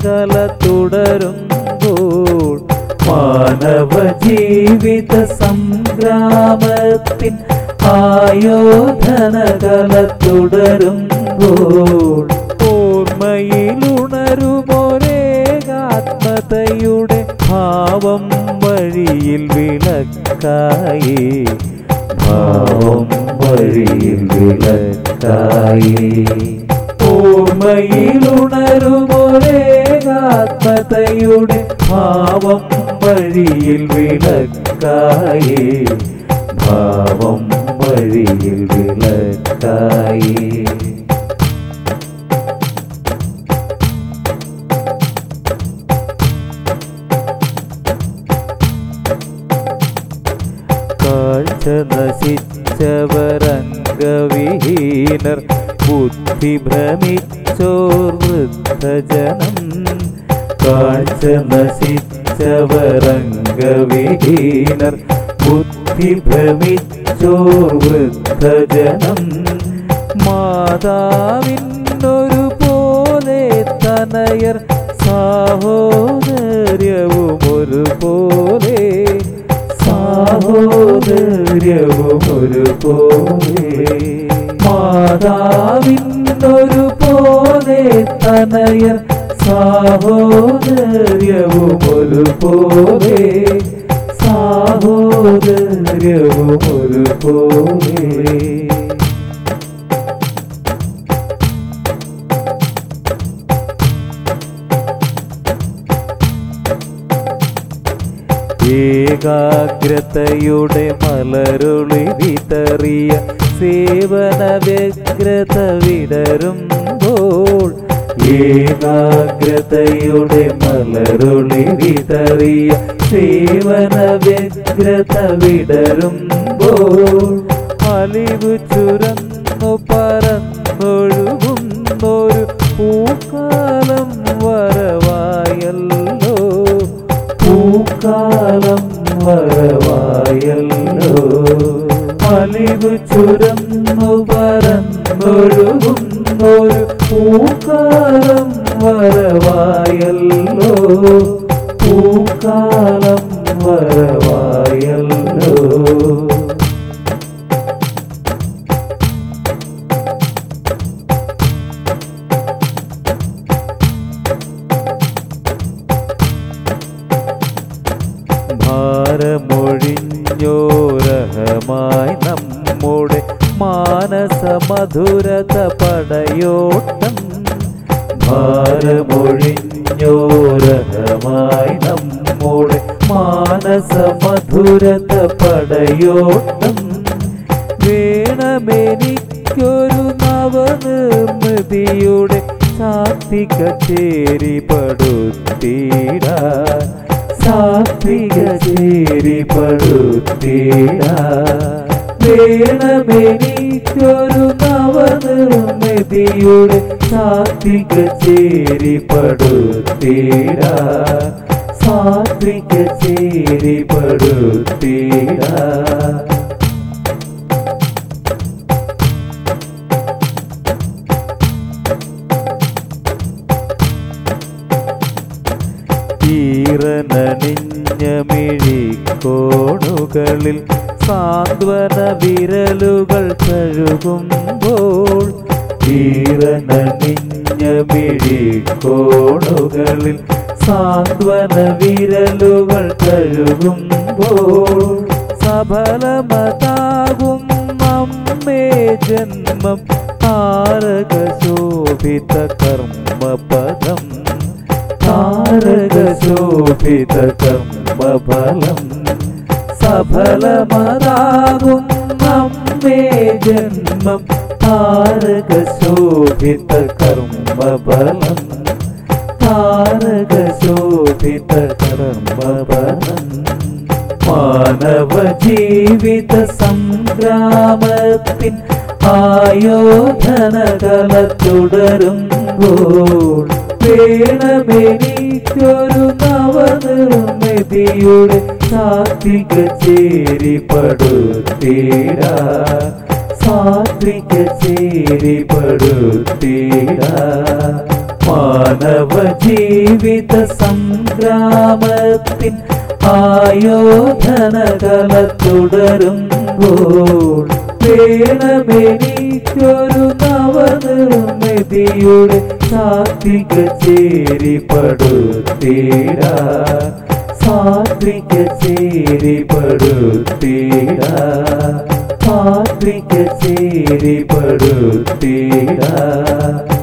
കല തുടരുമ്പോൾ മാനവ ജീവിത സംഗ്രാമത്തിൻ ആയോധന കല തുടരുമ്പോൾ ഓർമ്മയിലുണരുമൊരേകാത്മതയുടെ ഭാവം വഴിയിൽ വിളക്കായി ഭാവം വഴിയിൽ വിളക്കായി ഓർമ്മയിലുണരുമൊരേകാത്മതയുടെ ഭാവം വഴിയിൽ വിളക്കായി ഭാവം വഴിയിൽ വിളക്കായി കാഴ്ച നശിച്ചവരംഗവിഹീനർ ബുദ്ധി ഭ്രമിച്ചോർ വൃദ്ധജനം കാഴ്ച നശിച്ചവരംഗവിഹീനർ ബുദ്ധി ഭ്രമിച്ചോർ വൃദ്ധജനം മാതാവിനൊരു പോലെ തനയർ സാഹോദര്യവും ഒരുപോലെ സാഹോദര്യവും ഒരുപോലെ മാതാവിനൊരു പോലെ തനയർ സാഹോദര്യവും ഒരുപോലെ സാഹോദര്യവും ഒരുപോലെ ഏകാഗ്രതയുടെ മലരുളി വിതറിയ സേവന വ്യഗ്രത വിടരുമ്പോൾ ഏകാഗ്രതയുടെ മലരുളി വിതറിയ സേവന വ്യഗ്രത വിടരുമ്പോൾ അലിവ് ചുരന്നു പറന്നൊഴുകുന്നൊരു പൂക്കാലം വരവായല്ലോ പൂക്കാലം വരവായല്ലോ അലിവ് ചുരന്നു പറന്നൊഴുകുന്നൊരു പൂക്കാലം വരവായല്ലോ പൂക്കാലം വരവായല്ലോ ഭാരമൊഴിഞ്ഞോരഹമായി നമ്മുടെ മാനസ മധുരത പടയോട്ടം ഭാരമൊഴിഞ്ഞോരഹമായി നമ്മുടെ മാനസ മധുരത പടയോട്ടം വേണമെനിക്കൊരു നവനിർമ്മിതിയുടെ സാത്വിക ചേരി പടുത്തിടാൻ സാത്വിക ചേരി പടുത്തിടാൻ വേണമെനിക്കൊരു നവനിർമ്മിതിയുടെ സാത്വിക ചേരി പടുത്തിടാൻ സാത്വിക ചേരി പടുത്തിടാൻ ഈറനണിഞ്ഞ മിഴിക്കോണുകളിൽ സാന്ത്വന വിരലുകൾ കഴുകുമ്പോൾ ഈറനണിഞ്ഞ മിഴിക്കോണുകളിൽ സാന്ത്വന വിരലുകൾ കഴുകുമ്പോൾ സഫലമതാകും നമ്മേ ജന്മം താരക ശോഭിത കർമ്മപദം താരകശോഭിത കർമ്മഫലം സഫലമതാകും നമ്മേ ജന്മം താരകശോഭിത കർമ്മഫലം താരകശോഭിത കർമ്മഫലം മാനവ ജീവിത സംഗ്രാമത്തിൻ ആയോധന കല തുടരുമ്പോൾ വേണമെനിക്കൊരു നവനിർമ്മിതിയുടെ സാത്വിക ചേരി പടുത്തിടാ സാത്വിക ചേരി പടുത്തിടാ മാനവ ജീ ജീവിത സംഗ്രാമത്തിൻ ആയോധനകല തുടരുമ്പോൾ വേണമെനിക്കൊരു നവനിർമ്മിതിയുടെ സാത്വിക ചേരി പടുത്തീട സാത്വിക ചേരി പടുത്തീട സാത്വിക ചേരി പടുത്തീട